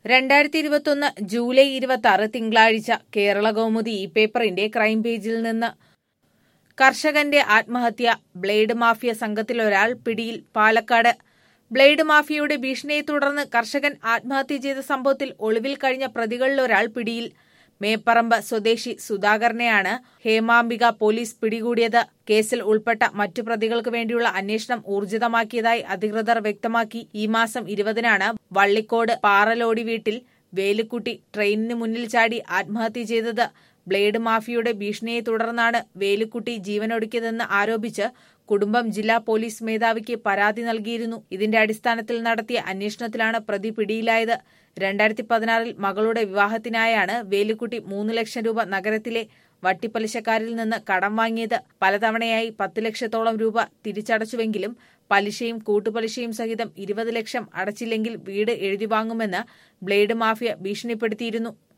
രണ്ടായിരത്തി ഇരുപത്തൊന്ന് ജൂലൈ ഇരുപത്തി ആറ് തിങ്കളാഴ്ച കേരള കൗമുദി ഈ പേപ്പറിന്റെ ക്രൈംപേജിൽ നിന്ന് കർഷകന്റെ ആത്മഹത്യ ബ്ലേഡ് മാഫിയ സംഘത്തിലൊരാൾ പിടിയിൽ പാലക്കാട് ബ്ലേഡ് മാഫിയയുടെ ഭീഷണിയെ തുടർന്ന് കർഷകൻ ആത്മഹത്യ ചെയ്ത സംഭവത്തിൽ ഒളിവിൽ കഴിഞ്ഞ പ്രതികളിലൊരാൾ പിടിയിൽ മേപ്പറമ്പ് സ്വദേശി സുധാകരനെയാണ് ഹേമാംബിക പോലീസ് പിടികൂടിയത് കേസിൽ ഉൾപ്പെട്ട മറ്റു പ്രതികൾക്ക് വേണ്ടിയുള്ള അന്വേഷണം ഊർജിതമാക്കിയതായി അധികൃതർ വ്യക്തമാക്കി ഈ മാസം ഇരുപതിനാണ് വള്ളിക്കോട് പാറലോടി വീട്ടിൽ വേലുക്കുട്ടി ട്രെയിനിന് മുന്നിൽ ചാടി ആത്മഹത്യ ചെയ്തത് ബ്ലേഡ് മാഫിയയുടെ ഭീഷണിയെ തുടർന്നാണ് വേലുക്കുട്ടി ജീവനൊടുക്കിയതെന്ന് ആരോപിച്ച് കുടുംബം ജില്ലാ പോലീസ് മേധാവിക്ക് പരാതി നൽകിയിരുന്നു ഇതിന്റെ അടിസ്ഥാനത്തിൽ നടത്തിയ അന്വേഷണത്തിലാണ് പ്രതി പിടിയിലായത് രണ്ടായിരത്തി പതിനാറിൽ മകളുടെ വിവാഹത്തിനായാണ് വേലുക്കുട്ടി മൂന്ന് ലക്ഷം രൂപ നഗരത്തിലെ വട്ടിപ്പലിശക്കാരിൽ നിന്ന് കടം വാങ്ങിയത് പലതവണയായി പത്ത് ലക്ഷത്തോളം രൂപ തിരിച്ചടച്ചുവെങ്കിലും പലിശയും കൂട്ടുപലിശയും സഹിതം ഇരുപത് ലക്ഷം അടച്ചില്ലെങ്കിൽ വീട് എഴുതി വാങ്ങുമെന്ന് ബ്ലേഡ് മാഫിയ ഭീഷണിപ്പെടുത്തിയിരുന്നു